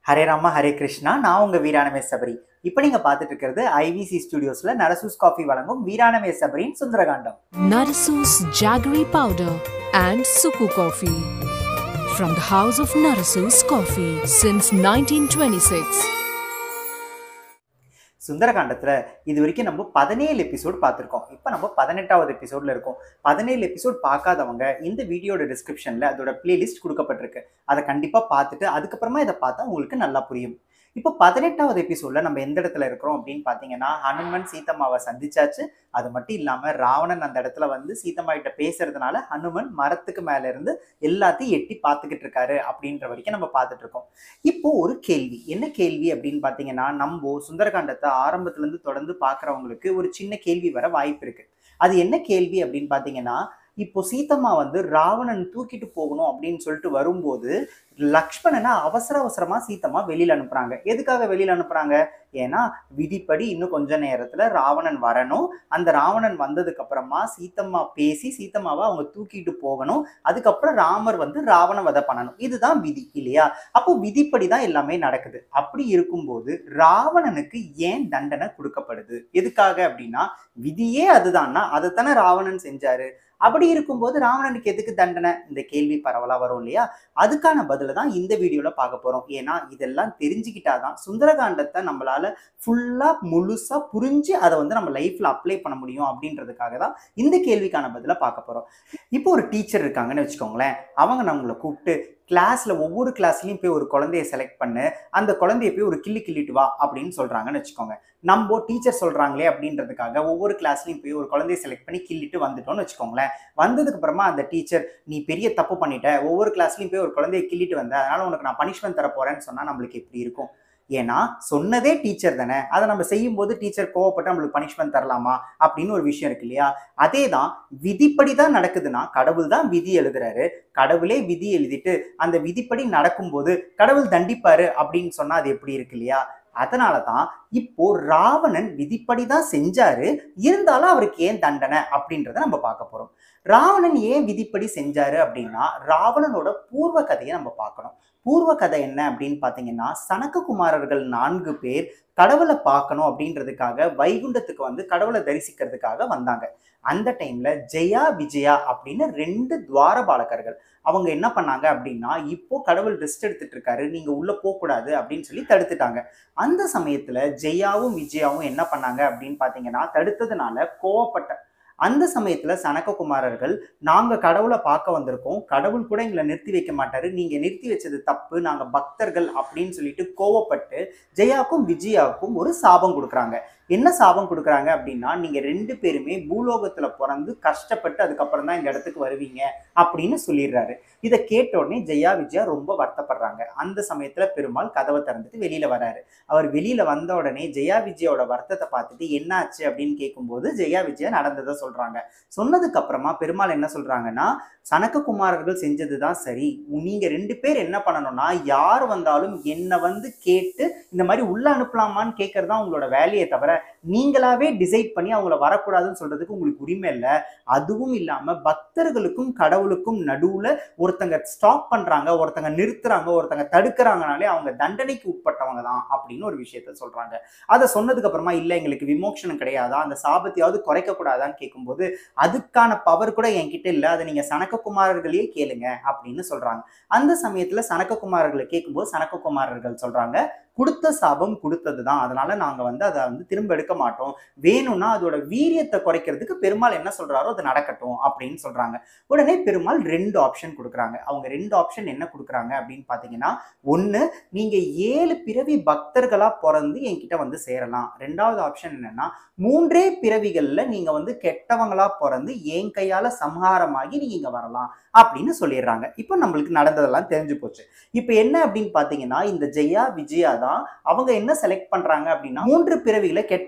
ஹரே ராமா ஹரே கிருஷ்ணா நான் உங்க வீராணமே சபரி இப்போ நீங்க பார்த்துட்டு இருக்கிறது ஐவிசி ஸ்டுடியோஸ்ல நரசூஸ் காஃபி வழங்கும் வீராணமே சபரியின் Sundarakandam Narasu's Jaggery Powder and Suku Coffee. From the house of Narasu's Coffee since 1926. சுந்தரகாண்டத்துல இது வரைக்கும் நம்ம பதினேழு எபிசோட் பார்த்துருக்கோம் இப்போ நம்ம பதினெட்டாவது எபிசோட்ல இருக்கோம் பதினேழு எபிசோட் பார்க்காதவங்க இந்த வீடியோட டிஸ்கிரிப்ஷன்ல அதோட பிளேலிஸ்ட் கொடுக்கப்பட்டிருக்கு அதை கண்டிப்பா பார்த்துட்டு அதுக்கப்புறமா இதை பார்த்தா உங்களுக்கு நல்லா புரியும் இப்போ பதினெட்டாவது எபிசோட்ல நம்ம எந்த இடத்துல இருக்கிறோம் அப்படின்னு பார்த்தீங்கன்னா ஹனுமன் சீதம்மாவை சந்திச்சாச்சு அது மட்டும் இல்லாம ராவணன் அந்த இடத்துல வந்து சீதம்மா கிட்ட பேசுறதுனால ஹனுமன் மரத்துக்கு மேல இருந்து எல்லாத்தையும் எட்டி பார்த்துக்கிட்டு இருக்காரு அப்படின்ற வரைக்கும் நம்ம பார்த்துட்டு இருக்கோம் இப்போ ஒரு கேள்வி என்ன கேள்வி அப்படின்னு பார்த்தீங்கன்னா நம்ம சுந்தரகாண்டத்தை ஆரம்பத்துல இருந்து தொடர்ந்து பார்க்குறவங்களுக்கு ஒரு சின்ன கேள்வி வர வாய்ப்பு இருக்கு அது என்ன கேள்வி அப்படின்னு பார்த்தீங்கன்னா இப்போ சீதம்மா வந்து ராவணன் தூக்கிட்டு போகணும் அப்படின்னு சொல்லிட்டு வரும்போது லக்ஷ்மணனை அவசர அவசரமா சீதம்மா வெளியில அனுப்புறாங்க எதுக்காக வெளியில அனுப்புறாங்க ஏன்னா விதிப்படி இன்னும் கொஞ்ச நேரத்துல ராவணன் வரணும் அந்த ராவணன் வந்ததுக்கு அப்புறமா சீதம்மா பேசி சீதம்மாவை அவங்க தூக்கிட்டு போகணும் அதுக்கப்புறம் ராமர் வந்து ராவண வதை பண்ணணும் இதுதான் விதி இல்லையா அப்போ விதிப்படி தான் எல்லாமே நடக்குது அப்படி இருக்கும்போது ராவணனுக்கு ஏன் தண்டனை கொடுக்கப்படுது எதுக்காக அப்படின்னா விதியே அதுதான்னா அதைத்தானே ராவணன் செஞ்சாரு அப்படி இருக்கும்போது ராவணனுக்கு எதுக்கு தண்டனை இந்த கேள்வி பரவலா வரும் இல்லையா அதுக்கான பதில தான் இந்த வீடியோல பார்க்க போறோம் ஏன்னா இதெல்லாம் தெரிஞ்சுக்கிட்டாதான் சுந்தரகாண்டத்தை நம்மளால ஃபுல்லா முழுசா புரிஞ்சு அதை வந்து நம்ம லைஃப்ல அப்ளை பண்ண முடியும் அப்படின்றதுக்காக தான் இந்த கேள்விக்கான பதில பார்க்க போறோம் இப்போ ஒரு டீச்சர் இருக்காங்கன்னு வச்சுக்கோங்களேன் அவங்க நம்மளை கூப்பிட்டு கிளாஸ்ல ஒவ்வொரு கிளாஸ்லயும் போய் ஒரு குழந்தைய செலக்ட் பண்ணு அந்த குழந்தைய போய் ஒரு கிள்ளி கிள்ளிட்டு வா அப்படின்னு சொல்றாங்கன்னு வச்சுக்கோங்க நம்ம டீச்சர் சொல்றாங்களே அப்படின்றதுக்காக ஒவ்வொரு கிளாஸ்லயும் போய் ஒரு குழந்தைய செலக்ட் பண்ணி கிள்ளிட்டு வந்துட்டோம்னு வச்சுக்கோங்களேன் வந்ததுக்கு அப்புறமா அந்த டீச்சர் நீ பெரிய தப்பு பண்ணிட்ட ஒவ்வொரு கிளாஸ்லயும் போய் ஒரு குழந்தைய கிள்ளிட்டு வந்த அதனால உனக்கு நான் பனிஷ்மெண்ட் தர போறேன்னு சொன்னா நம்மளுக்கு எப்படி இருக்கும் ஏன்னா சொன்னதே டீச்சர் தானே அதை நம்ம செய்யும் போது டீச்சர் கோவப்பட்டு நம்மளுக்கு பனிஷ்மெண்ட் தரலாமா அப்படின்னு ஒரு விஷயம் இருக்கு இல்லையா அதே தான் விதிப்படி தான் நடக்குதுன்னா கடவுள் தான் விதி எழுதுறாரு கடவுளே விதி எழுதிட்டு அந்த விதிப்படி நடக்கும்போது கடவுள் தண்டிப்பாரு அப்படின்னு சொன்னா அது எப்படி இருக்கு இல்லையா அதனால தான் இப்போ ராவணன் விதிப்படி தான் செஞ்சாரு இருந்தாலும் அவருக்கு ஏன் தண்டனை அப்படின்றத நம்ம பார்க்க போறோம் ராவணன் ஏன் விதிப்படி செஞ்சாரு அப்படின்னா ராவணனோட பூர்வ கதையை நம்ம பார்க்கணும் பூர்வ கதை என்ன அப்படின்னு பார்த்தீங்கன்னா சனககுமாரர்கள் நான்கு பேர் கடவுளை பார்க்கணும் அப்படின்றதுக்காக வைகுண்டத்துக்கு வந்து கடவுளை தரிசிக்கிறதுக்காக வந்தாங்க அந்த டைம்ல ஜெயா விஜயா அப்படின்னு ரெண்டு துவாரபாலகர்கள் அவங்க என்ன பண்ணாங்க அப்படின்னா இப்போ கடவுள் ரெஸ்ட் எடுத்துட்டு இருக்காரு நீங்க உள்ள போகக்கூடாது அப்படின்னு சொல்லி தடுத்துட்டாங்க அந்த சமயத்துல ஜெயாவும் விஜயாவும் என்ன பண்ணாங்க அப்படின்னு பாத்தீங்கன்னா தடுத்ததுனால கோவப்பட்ட அந்த சமயத்துல சனககுமாரர்கள் நாங்க கடவுளை பார்க்க வந்திருக்கோம் கடவுள் கூட எங்களை நிறுத்தி வைக்க மாட்டாரு நீங்க நிறுத்தி வச்சது தப்பு நாங்க பக்தர்கள் அப்படின்னு சொல்லிட்டு கோவப்பட்டு ஜெயாவுக்கும் விஜயாவுக்கும் ஒரு சாபம் கொடுக்குறாங்க என்ன சாபம் கொடுக்குறாங்க அப்படின்னா நீங்க ரெண்டு பேருமே பூலோகத்துல பிறந்து கஷ்டப்பட்டு அதுக்கப்புறம் தான் இந்த இடத்துக்கு வருவீங்க அப்படின்னு சொல்லிடுறாரு இதை கேட்ட உடனே ஜெயா விஜயா ரொம்ப வருத்தப்படுறாங்க அந்த சமயத்துல பெருமாள் கதவை திறந்துட்டு வெளியில வராரு அவர் வெளியில வந்த உடனே ஜெயா விஜயாவோட வருத்தத்தை பார்த்துட்டு என்னாச்சு அப்படின்னு கேட்கும்போது ஜெயா விஜயா நடந்ததை சொல்றாங்க சொன்னதுக்கு அப்புறமா பெருமாள் என்ன சொல்றாங்கன்னா சனககுமாரர்கள் செஞ்சதுதான் சரி நீங்க ரெண்டு பேர் என்ன பண்ணணும்னா யார் வந்தாலும் என்னை வந்து கேட்டு இந்த மாதிரி உள்ள அனுப்பலாமான்னு கேட்கறது தான் உங்களோட வேலையை தவிர நீங்களாவே டிசைட் பண்ணி அவங்கள வரக்கூடாதுன்னு சொல்றதுக்கு உங்களுக்கு உரிமை இல்லை அதுவும் இல்லாம பக்தர்களுக்கும் கடவுளுக்கும் நடுவுல ஒருத்தங்க ஸ்டாப் பண்றாங்க ஒருத்தங்க நிறுத்துறாங்க ஒருத்தங்க தடுக்கிறாங்கனாலே அவங்க தண்டனைக்கு உட்பட்டவங்க தான் அப்படின்னு ஒரு விஷயத்த சொல்றாங்க அதை சொன்னதுக்கு அப்புறமா இல்ல எங்களுக்கு விமோக்ஷனம் கிடையாதா அந்த சாபத்தையாவது குறைக்க கூடாதான்னு கேட்கும்போது அதுக்கான பவர் கூட என்கிட்ட இல்லை அதை நீங்க சனககுமாரர்களையே கேளுங்க அப்படின்னு சொல்றாங்க அந்த சமயத்துல சனககுமாரர்களை கேட்கும்போது சனககுமாரர்கள் சொல்றாங்க கொடுத்த சாபம் கொடுத்தது தான் அதனால நாங்க வந்து அதை வந்து திரும்ப எடுக்க மாட்டோம் வேணும்னா அதோட வீரியத்தை குறைக்கிறதுக்கு பெருமாள் என்ன சொல்றாரோ அது நடக்கட்டும் அப்படின்னு சொல்றாங்க உடனே பெருமாள் ரெண்டு ஆப்ஷன் கொடுக்குறாங்க அவங்க ரெண்டு ஆப்ஷன் என்ன கொடுக்குறாங்க அப்படின்னு பாத்தீங்கன்னா ஒண்ணு நீங்க ஏழு பிறவி பக்தர்களா பிறந்து என்கிட்ட வந்து சேரலாம் ரெண்டாவது ஆப்ஷன் என்னன்னா மூன்றே பிறவிகள்ல நீங்க வந்து கெட்டவங்களா பிறந்து என் கையால சம்ஹாரமாகி நீங்க இங்க வரலாம் அப்படின்னு சொல்லிடுறாங்க இப்போ நம்மளுக்கு நடந்ததெல்லாம் தெரிஞ்சு போச்சு இப்போ என்ன அப்படின்னு பாத்தீங்கன்னா இந்த ஜெயா விஜயா தான் அவங்க என்ன செலக்ட் பண்றாங்க அப்படின்னா மூன்று பிறவிகளை கெட்ட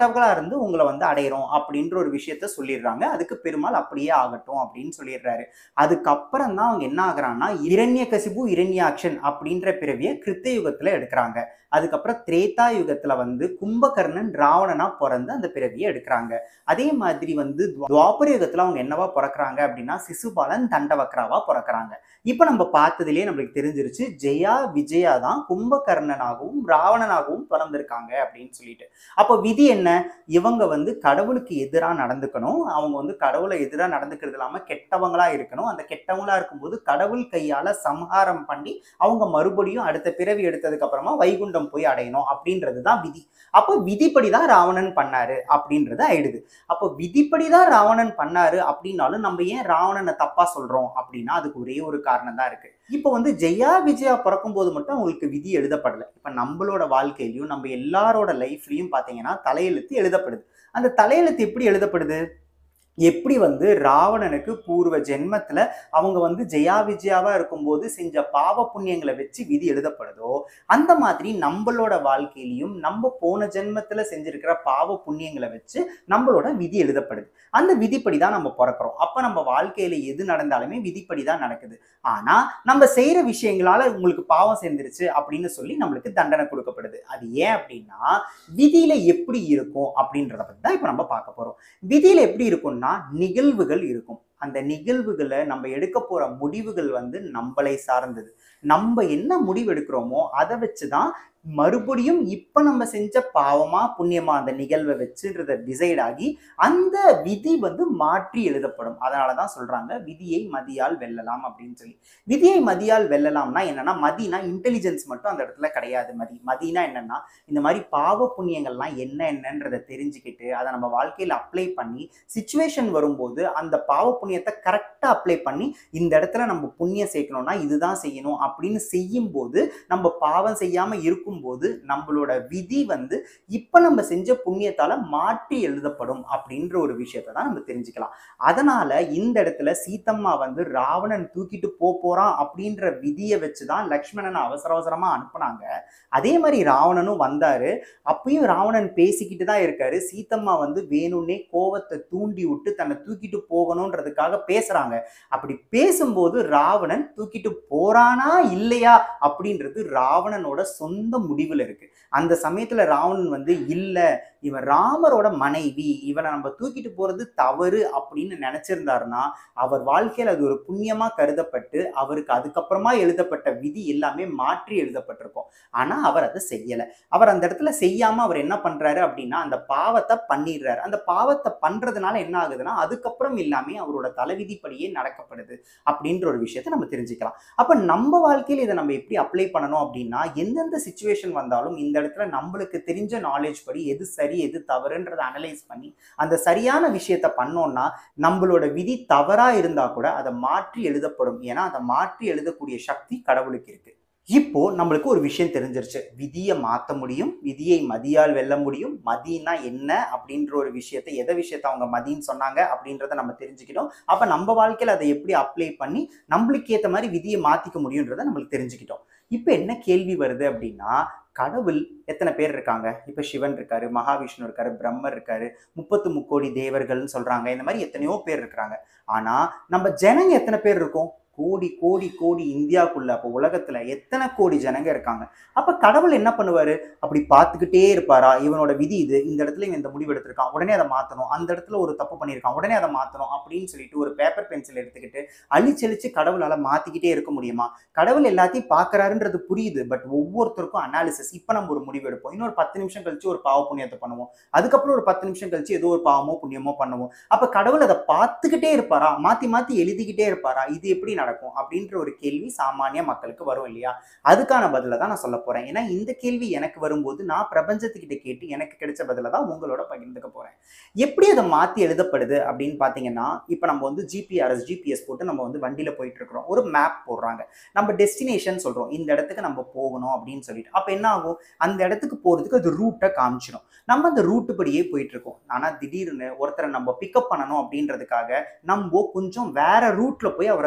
கெட்டவங்களா இருந்து உங்களை வந்து அடையிறோம் அப்படின்ற ஒரு விஷயத்த சொல்லிடுறாங்க அதுக்கு பெருமாள் அப்படியே ஆகட்டும் அப்படின்னு சொல்லிடுறாரு அதுக்கப்புறம் தான் அவங்க என்ன ஆகுறாங்கன்னா இரண்ய கசிபு இரண்யாக்ஷன் அப்படின்ற பிறவியை கிருத்த யுகத்துல எடுக்கிறாங்க அதுக்கப்புறம் திரேதா யுகத்துல வந்து கும்பகர்ணன் ராவணனா பிறந்து அந்த பிறவியை எடுக்கிறாங்க அதே மாதிரி வந்து துவாபர யுகத்துல அவங்க என்னவா பிறக்கிறாங்க அப்படின்னா சிசுபாலன் தண்டவக்ராவா பிறக்கிறாங்க இப்ப நம்ம பார்த்ததுலயே நம்மளுக்கு தெரிஞ்சிருச்சு ஜெயா விஜயா தான் கும்பகர்ணனாகவும் ராவணனாகவும் பிறந்திருக்காங்க அப்படின்னு சொல்லிட்டு அப்போ விதி என்ன இவங்க வந்து கடவுளுக்கு எதிராக நடந்துக்கணும் அவங்க வந்து கடவுளை எதிராக நடந்துக்கிறது இல்லாம கெட்டவங்களா இருக்கணும் அந்த கெட்டவங்களா இருக்கும்போது கடவுள் கையால சம்ஹாரம் பண்ணி அவங்க மறுபடியும் அடுத்த பிறவி எடுத்ததுக்கு அப்புறமா வைகுண்டம் போய் அடையணும் அப்படின்றது தான் விதி அப்போ விதிப்படி தான் ராவணன் பண்ணாரு அப்படின்றது ஆயிடுது அப்போ விதிப்படி தான் ராவணன் பண்ணாரு அப்படின்னாலும் நம்ம ஏன் ராவணனை தப்பா சொல்றோம் அப்படின்னா அதுக்கு ஒரே ஒரு காரணம் தான் இருக்கு இப்போ வந்து ஜெயா விஜயா பிறக்கும் போது மட்டும் அவங்களுக்கு விதி எழுதப்படலை இப்போ நம்மளோட வாழ்க்கையிலையும் நம்ம எல்லாரோட லைஃப்லையும் பார்த்தீங்கன்னா தலையெழுத்து எழுதப்படுது அந்த தலையெழுத்து எப்படி எழுதப்படுது எப்படி வந்து ராவணனுக்கு பூர்வ ஜென்மத்துல அவங்க வந்து ஜெயா விஜயாவா இருக்கும்போது செஞ்ச பாவ புண்ணியங்களை வச்சு விதி எழுதப்படுதோ அந்த மாதிரி நம்மளோட வாழ்க்கையிலையும் நம்ம போன ஜென்மத்துல செஞ்சிருக்கிற பாவ புண்ணியங்களை வச்சு நம்மளோட விதி எழுதப்படுது அந்த விதிப்படி தான் நம்ம பிறக்கிறோம் அப்ப நம்ம வாழ்க்கையில எது நடந்தாலுமே விதிப்படி தான் நடக்குது ஆனா நம்ம செய்யற விஷயங்களால உங்களுக்கு பாவம் சேர்ந்துருச்சு அப்படின்னு சொல்லி நம்மளுக்கு தண்டனை கொடுக்கப்படுது அது ஏன் அப்படின்னா விதியில எப்படி இருக்கும் அப்படின்றத பத்தி தான் இப்ப நம்ம பார்க்க போறோம் விதியில எப்படி இருக்கும்னா நிகழ்வுகள் இருக்கும் அந்த நிகழ்வுகளை நம்ம எடுக்க போற முடிவுகள் வந்து நம்மளை சார்ந்தது நம்ம என்ன முடிவு எடுக்கிறோமோ அதை வச்சுதான் மறுபடியும் இப்ப நம்ம செஞ்ச பாவமா புண்ணியமா அந்த நிகழ்வை வச்சுன்றத டிசைட் ஆகி அந்த விதி வந்து மாற்றி எழுதப்படும் அதனாலதான் சொல்றாங்க விதியை மதியால் வெல்லலாம் அப்படின்னு சொல்லி விதியை மதியால் வெல்லலாம்னா என்னன்னா மதினா இன்டெலிஜென்ஸ் மட்டும் அந்த இடத்துல கிடையாது மதி மதினா என்னன்னா இந்த மாதிரி பாவ புண்ணியங்கள்லாம் என்ன என்னன்றதை தெரிஞ்சுக்கிட்டு அதை நம்ம வாழ்க்கையில அப்ளை பண்ணி சுச்சுவேஷன் வரும்போது அந்த பாவ புண்ணியத்தை கரெக்டா அப்ளை பண்ணி இந்த இடத்துல நம்ம புண்ணியம் சேர்க்கணும்னா இதுதான் செய்யணும் அப்படின்னு செய்யும் போது நம்ம பாவம் செய்யாம இருக்கும்போது நம்மளோட விதி வந்து இப்ப நம்ம செஞ்ச புண்ணியத்தால மாற்றி எழுதப்படும் அப்படின்ற ஒரு விஷயத்தை தான் நம்ம தெரிஞ்சுக்கலாம் அதனால இந்த இடத்துல சீத்தம்மா வந்து ராவணன் தூக்கிட்டு போ போறான் அப்படின்ற விதியை வச்சுதான் லக்ஷ்மணனை அவசர அவசரமா அனுப்புனாங்க அதே மாதிரி ராவணனும் வந்தாரு அப்பயும் ராவணன் பேசிக்கிட்டு தான் இருக்காரு சீத்தம்மா வந்து வேணும்னே கோவத்தை தூண்டி விட்டு தன்னை தூக்கிட்டு போகணுன்றதுக்காக பேசுறாங்க அப்படி பேசும்போது ராவணன் தூக்கிட்டு போறானா இல்லையா அப்படின்றது ராவணனோட சொந்த முடிவுல இருக்கு அந்த சமயத்துல ராவணன் வந்து இல்ல இவன் ராமரோட மனைவி இவனை நம்ம தூக்கிட்டு போறது தவறு அப்படின்னு நினைச்சிருந்தாருன்னா அவர் வாழ்க்கையில அது ஒரு புண்ணியமா கருதப்பட்டு அவருக்கு அதுக்கப்புறமா எழுதப்பட்ட விதி எல்லாமே மாற்றி எழுதப்பட்டிருக்கும் ஆனா அவர் அதை செய்யல அவர் அந்த இடத்துல செய்யாம அவர் என்ன பண்றாரு அப்படின்னா அந்த பாவத்தை பண்ணிடுறாரு அந்த பாவத்தை பண்றதுனால என்ன ஆகுதுன்னா அதுக்கப்புறம் எல்லாமே அவரோட தலைவிதிப்படியே நடக்கப்படுது அப்படின்ற ஒரு விஷயத்த நம்ம தெரிஞ்சுக்கலாம் அப்ப நம்ம வாழ்க்கையில இதை நம்ம எப்படி அப்ளை பண்ணணும் அப்படின்னா எந்தெந்த சுச்சுவேஷன் வந்தாலும் இந்த இடத்துல நம்மளுக்கு தெரிஞ்ச நாலேஜ் படி எது சரி எது தவறுன்றதை அனலைஸ் பண்ணி அந்த சரியான விஷயத்த பண்ணோம்னா நம்மளோட விதி தவறா இருந்தா கூட அதை மாற்றி எழுதப்படும் ஏன்னா அதை மாற்றி எழுதக்கூடிய சக்தி கடவுளுக்கு இருக்கு இப்போ நம்மளுக்கு ஒரு விஷயம் தெரிஞ்சிருச்சு விதியை மாற்ற முடியும் விதியை மதியால் வெல்ல முடியும் மதினா என்ன அப்படின்ற ஒரு விஷயத்தை எதை விஷயத்த அவங்க மதின்னு சொன்னாங்க அப்படின்றத நம்ம தெரிஞ்சுக்கிட்டோம் அப்ப நம்ம வாழ்க்கையில அதை எப்படி அப்ளை பண்ணி நம்மளுக்கு ஏற்ற மாதிரி விதியை மாத்திக்க முடியுன்றதை நம்மளுக்கு தெரிஞ்சுக்கிட்டோம் இப்போ என்ன கேள்வி வருது அப்படின்னா கடவுள் எத்தனை பேர் இருக்காங்க இப்போ சிவன் இருக்காரு மகாவிஷ்ணு இருக்காரு பிரம்மர் இருக்காரு முப்பத்து முக்கோடி தேவர்கள்னு சொல்றாங்க இந்த மாதிரி எத்தனையோ பேர் இருக்கிறாங்க ஆனா நம்ம ஜனங்க எத்தனை பேர் இருக்கோம் கோடி கோடி கோடி இந்தியாவுக்குள்ள அப்போ உலகத்துல எத்தனை கோடி ஜனங்க இருக்காங்க அப்ப கடவுள் என்ன பண்ணுவாரு அப்படி பார்த்துக்கிட்டே இருப்பாரா இவனோட விதி இது இந்த இடத்துல இவன் இந்த முடிவு எடுத்திருக்கான் உடனே அதை மாத்தணும் அந்த இடத்துல ஒரு தப்பு பண்ணியிருக்கான் உடனே அதை மாத்தணும் அப்படின்னு சொல்லிட்டு ஒரு பேப்பர் பென்சில் எடுத்துக்கிட்டு அழிச்சழிச்சு கடவுளால மாத்திக்கிட்டே இருக்க முடியுமா கடவுள் எல்லாத்தையும் பார்க்கறாருன்றது புரியுது பட் ஒவ்வொருத்தருக்கும் அனாலிசிஸ் இப்போ நம்ம ஒரு முடிவு எடுப்போம் இன்னொரு பத்து நிமிஷம் கழிச்சு ஒரு பாவ புண்ணியத்தை பண்ணுவோம் அதுக்கப்புறம் ஒரு பத்து நிமிஷம் கழிச்சு ஏதோ ஒரு பாவமோ புண்ணியமோ பண்ணுவோம் அப்ப கடவுள் அதை பார்த்துக்கிட்டே இருப்பாரா மாத்தி மாத்தி எழுதிக்கிட்டே இருப்பாரா இது எப்படி நடக்கும் அப்படின்ற ஒரு கேள்வி சாமானிய மக்களுக்கு வரும் இல்லையா அதுக்கான பதில தான் நான் சொல்ல போறேன் ஏன்னா இந்த கேள்வி எனக்கு வரும்போது நான் பிரபஞ்சத்துக்கிட்ட கேட்டு எனக்கு கிடைச்ச பதில தான் உங்களோட பகிர்ந்துக்க போறேன் எப்படி அதை மாத்தி எழுதப்படுது அப்படின்னு பாத்தீங்கன்னா இப்போ நம்ம வந்து ஜிபிஆர்எஸ் ஜிபிஎஸ் போட்டு நம்ம வந்து வண்டியில போயிட்டு இருக்கிறோம் ஒரு மேப் போடுறாங்க நம்ம டெஸ்டினேஷன் சொல்றோம் இந்த இடத்துக்கு நம்ம போகணும் அப்படின்னு சொல்லிட்டு அப்ப என்ன ஆகும் அந்த இடத்துக்கு போறதுக்கு அது ரூட்டை காமிச்சிடும் நம்ம அந்த ரூட்டு படியே போயிட்டு இருக்கோம் ஆனா திடீர்னு ஒருத்தரை நம்ம பிக்கப் பண்ணணும் அப்படின்றதுக்காக நம்ம கொஞ்சம் வேற ரூட்ல போய் அவரை பிக்கப் பண்ணுவோம்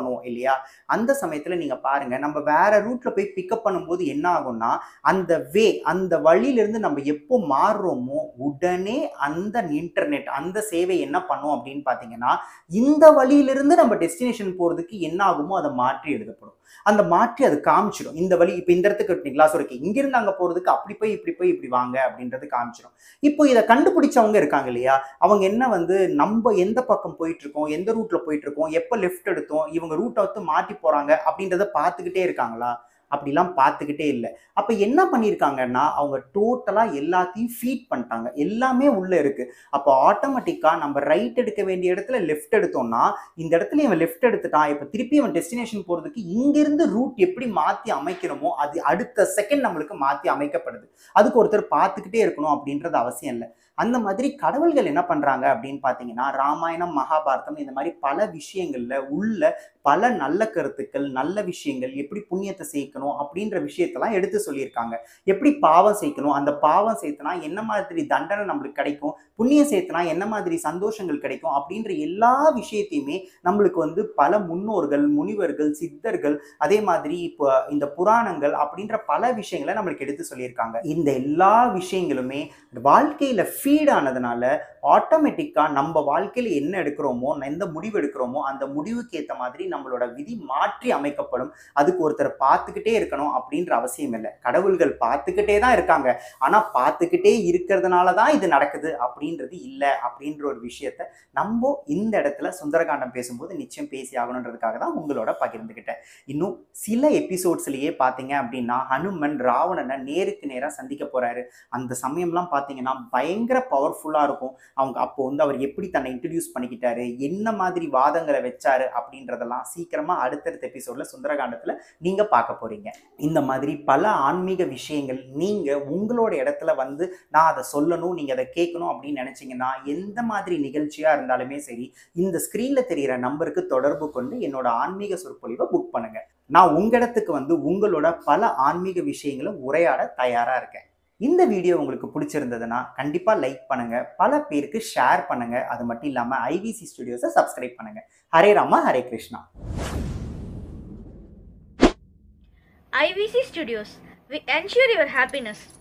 பண்ணுவோம் இல்லையா அந்த சமயத்துல நீங்க பாருங்க நம்ம வேற ரூட்ல போய் பிக்கப் பண்ணும்போது என்ன ஆகும்னா அந்த வே அந்த வழியிலிருந்து நம்ம எப்போ மாறுறோமோ உடனே அந்த இன்டர்நெட் அந்த சேவை என்ன பண்ணும் அப்படின்னு பார்த்தீங்கன்னா இந்த வழியிலிருந்து நம்ம டெஸ்டினேஷன் போறதுக்கு என்ன ஆகுமோ அதை மாற்றி எழுதப்படும் அந்த மாற்றி அது காமிச்சிடும் இந்த வழி இப்போ இந்த இடத்துக்கு கிளாஸ் இருக்கு இங்கிருந்து அங்கே போறதுக்கு அப்படி போய் இப்படி போய் இப்படி வாங்க அப்படின்றது காமிச்சிடும் இப்போ இதை கண்டுபிடிச்சவங்க இருக்காங்க இல்லையா அவங்க என்ன வந்து நம்ம எந்த பக்கம் போயிட்டு இருக்கோம் எந்த ரூட்ல போயிட்டு இருக்கோம் எப்போ லெஃப்ட் எடுத்தோம் இவங்க ரூட்டை வந்து மாற்றி போறாங்க அப்படின்றத பார்த்துக்கிட்டே இருக்காங்களா அப்படிலாம் பார்த்துக்கிட்டே இல்லை அப்போ என்ன பண்ணியிருக்காங்கன்னா அவங்க டோட்டலாக எல்லாத்தையும் ஃபீட் பண்ணிட்டாங்க எல்லாமே உள்ளே இருக்கு அப்போ ஆட்டோமேட்டிக்காக நம்ம ரைட் எடுக்க வேண்டிய இடத்துல லெஃப்ட் எடுத்தோம்னா இந்த இடத்துல இவன் லெஃப்ட் எடுத்துட்டான் இப்போ திருப்பி அவன் டெஸ்டினேஷன் போகிறதுக்கு இங்கிருந்து ரூட் எப்படி மாற்றி அமைக்கணுமோ அது அடுத்த செகண்ட் நம்மளுக்கு மாற்றி அமைக்கப்படுது அதுக்கு ஒருத்தர் பார்த்துக்கிட்டே இருக்கணும் அப்படின்றது அவசியம் இல்லை அந்த மாதிரி கடவுள்கள் என்ன பண்றாங்க அப்படின்னு பார்த்தீங்கன்னா ராமாயணம் மகாபாரதம் இந்த மாதிரி பல விஷயங்கள்ல உள்ள பல நல்ல கருத்துக்கள் நல்ல விஷயங்கள் எப்படி புண்ணியத்தை சேர்க்கணும் அப்படின்ற விஷயத்தெல்லாம் எடுத்து சொல்லியிருக்காங்க எப்படி பாவம் சேர்க்கணும் அந்த பாவம் சேர்த்தனா என்ன மாதிரி தண்டனை நம்மளுக்கு கிடைக்கும் புண்ணியம் சேர்த்தனா என்ன மாதிரி சந்தோஷங்கள் கிடைக்கும் அப்படின்ற எல்லா விஷயத்தையுமே நம்மளுக்கு வந்து பல முன்னோர்கள் முனிவர்கள் சித்தர்கள் அதே மாதிரி இப்போ இந்த புராணங்கள் அப்படின்ற பல விஷயங்களை நம்மளுக்கு எடுத்து சொல்லியிருக்காங்க இந்த எல்லா விஷயங்களுமே வாழ்க்கையில ஃபீட் ஆனதுனால ஆட்டோமேட்டிக்காக நம்ம வாழ்க்கையில் என்ன எடுக்கிறோமோ எந்த முடிவு எடுக்கிறோமோ அந்த முடிவுக்கு ஏற்ற மாதிரி நம்மளோட விதி மாற்றி அமைக்கப்படும் அதுக்கு ஒருத்தர் பார்த்துக்கிட்டே இருக்கணும் அப்படின்ற அவசியம் இல்லை கடவுள்கள் பார்த்துக்கிட்டே தான் இருக்காங்க ஆனால் பார்த்துக்கிட்டே இருக்கிறதுனால தான் இது நடக்குது அப்படின்றது இல்லை அப்படின்ற ஒரு விஷயத்த நம்ம இந்த இடத்துல சுந்தரகாண்டம் பேசும்போது நிச்சயம் பேசி ஆகணுன்றதுக்காக தான் உங்களோட பகிர்ந்துக்கிட்டேன் இன்னும் சில எபிசோட்ஸ்லயே பார்த்தீங்க அப்படின்னா ஹனுமன் ராவணனை நேருக்கு நேராக சந்திக்க போறாரு அந்த சமயம்லாம் பார்த்தீங்கன்னா பயங்கர பவர்ஃபுல்லாக இருக்கும் அவங்க அப்போ வந்து அவர் எப்படி தன்னை இன்ட்ரடியூஸ் பண்ணிக்கிட்டாரு என்ன மாதிரி வாதங்களை வச்சாரு அப்படின்றதெல்லாம் சீக்கிரமா அடுத்தடுத்த எபிசோட்ல சுந்தரகாண்டத்துல நீங்க பார்க்க போறீங்க இந்த மாதிரி பல ஆன்மீக விஷயங்கள் நீங்க உங்களோட இடத்துல வந்து நான் அதை சொல்லணும் நீங்க அதை கேட்கணும் அப்படின்னு நினைச்சீங்கன்னா எந்த மாதிரி நிகழ்ச்சியா இருந்தாலுமே சரி இந்த ஸ்கிரீன்ல தெரியிற நம்பருக்கு தொடர்பு கொண்டு என்னோட ஆன்மீக சொற்பொழிவை புக் பண்ணுங்க நான் உங்க இடத்துக்கு வந்து உங்களோட பல ஆன்மீக விஷயங்களை உரையாட தயாரா இருக்கேன் இந்த வீடியோ உங்களுக்கு பிடிச்சிருந்ததுன்னா கண்டிப்பா லைக் பண்ணுங்க பல பேருக்கு ஷேர் பண்ணுங்க அது மட்டும் இல்லாம ஐவிசி ஸ்டுடியோஸை சப்ஸ்கிரைப் பண்ணுங்க Hare Rama Hare Krishna IVC Studios. We ensure your happiness.